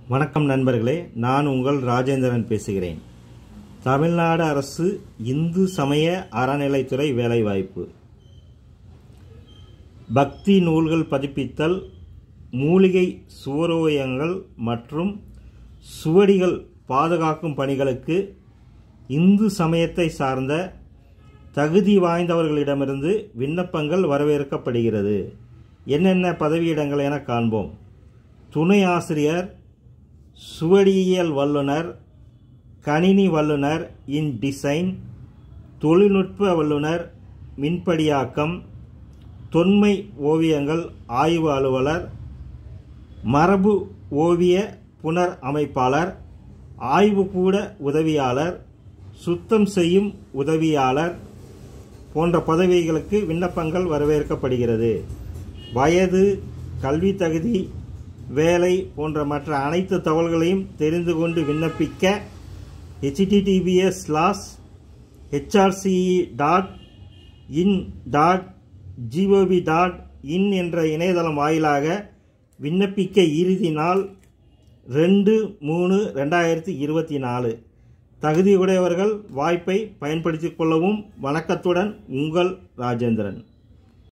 வணக்கம் நண்பர்களே நான் உங்கள் ராஜேந்திரன் பேசுகிறேன் தமிழ்நாடு அரசு இந்து சமய அறநிலைத்துறை வேலைவாய்ப்பு பக்தி நூல்கள் பதிப்பித்தல் மூலிகை சுவரோயங்கள் மற்றும் சுவடிகள் பாதுகாக்கும் பணிகளுக்கு இந்து சமயத்தை சார்ந்த தகுதி வாய்ந்தவர்களிடமிருந்து விண்ணப்பங்கள் வரவேற்கப்படுகிறது என்னென்ன பதவியிடங்கள் என காண்போம் துணை ஆசிரியர் சுவடியியல் வல்லுனர் கணினி வல்லுனர் இன் டிசைன் தொழில்நுட்ப வல்லுனர் மின்படியாக்கம் தொன்மை ஓவியங்கள் ஆய்வு அலுவலர் மரபு ஓவிய புனர் அமைப்பாளர் ஆய்வுக்கூட உதவியாளர் சுத்தம் செய்யும் உதவியாளர் போன்ற பதவிகளுக்கு விண்ணப்பங்கள் வரவேற்கப்படுகிறது வயது கல்வி தகுதி வேலை போன்ற மற்ற அனைத்து தகவல்களையும் தெரிந்து கொண்டு விண்ணப்பிக்க HTTPS slash HRCE dot in dot GOV dot in என்ற இணையதளம் வாயிலாக விண்ணப்பிக்க இறுதி நாள் ரெண்டு மூணு ரெண்டாயிரத்தி இருபத்தி நாலு தகுதியுடையவர்கள் வாய்ப்பை பயன்படுத்திக் கொள்ளவும் வணக்கத்துடன் உங்கள் ராஜேந்திரன்